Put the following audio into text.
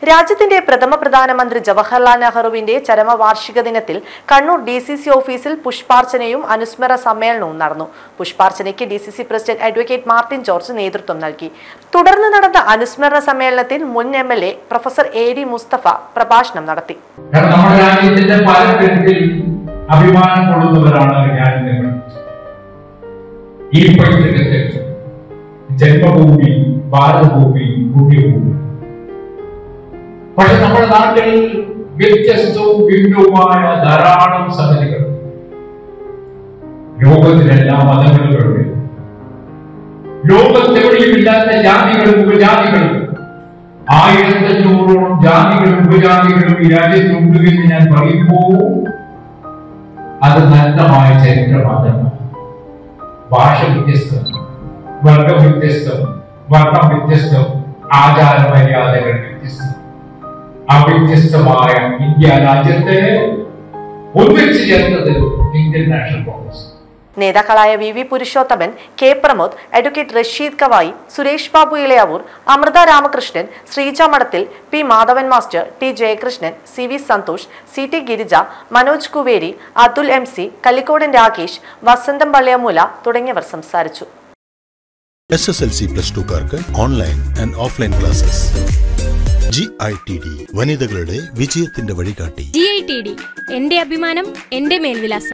രാജ്യത്തിന്റെ പ്രഥമ പ്രധാനമന്ത്രി ജവഹർലാൽ നെഹ്റുവിന്റെ ചരമവാർഷിക ദിനത്തിൽ കണ്ണൂർ ഡി സി സി ഓഫീസിൽ പുഷ്പാർച്ചനയും അനുസ്മര സമ്മേളനവും നടന്നു പുഷ്പാർച്ചനയ്ക്ക് D C C president advocate Martin George നേതൃത്വം നൽകി തുടർന്ന് നടന്ന അനുസ്മരണ സമ്മേളനത്തിൽ മുൻ M L A professor A D Mustafa പ്രഭാഷണം നടത്തി കാരണം നമ്മുടെ രാജ്യത്തിന്റെ പല പേരിൽ അഭിമാനം കൊള്ളുന്നവരാണ് ഞാൻ നിങ്ങൾ ഈ പൈതൃകത്തെ ജന്മഭൂമി ഭാരതഭൂമി പുണ്യഭൂമി പക്ഷെ നമ്മുടെ നാട്ടിൽ വ്യത്യസ്തവും ഭിന്നവുമായ ധാരാളം സംഗതികൾ ലോകത്തിലെല്ലാ മതങ്ങളുണ്ട് ലോകത്തെവിടെയും ഇല്ലാത്ത ജാതികളും ഉപജാതികളും ആയിരത്തഞ്ഞൂറോളം ജാതികളും ഉപജാതികളും ഈ രാജ്യത്തുണ്ട് എന്ന് ഞാൻ പറയുമ്പോൾ അത് നഗ്നമായ ചരിത്രം മാത്രമാണ് ഭാഷ വ്യത്യസ്തം വർഗം വ്യത്യസ്തം വർണ്ണം വ്യത്യസ്തം ആചാര മര്യാദകൾ വ്യത്യസ്തം ആ വ്യത്യസ്തമായ ഇന്ത്യ രാജ്യത്തെ ഒന്നിച്ചു ചേർത്തത് ഇന്ത്യൻ നാഷണൽ കോൺഗ്രസ് നേതാക്കളായ V V Purushothaman K Pramod advocate Rasheed Kavayi Suresh Babu Elayavoor Amrutha Ramakrishnan Sreeja Madathil P Madhavan master T Jayakrishnan C V Santhosh C T Girija Manoj Kuveri Athul M C Kallikodan Rakesh Vasantham Palliyamoola തുടങ്ങിയവർ സംസാരിച്ചു S S L C plus ടുക്കാർക്ക് online and offline classes G I T D വനിതകളുടെ വിജയത്തിന്റെ വഴികാട്ടി ജി ഐ ടി ഡി എന്റെ അഭിമാനം എന്റെ മേൽവിലാസം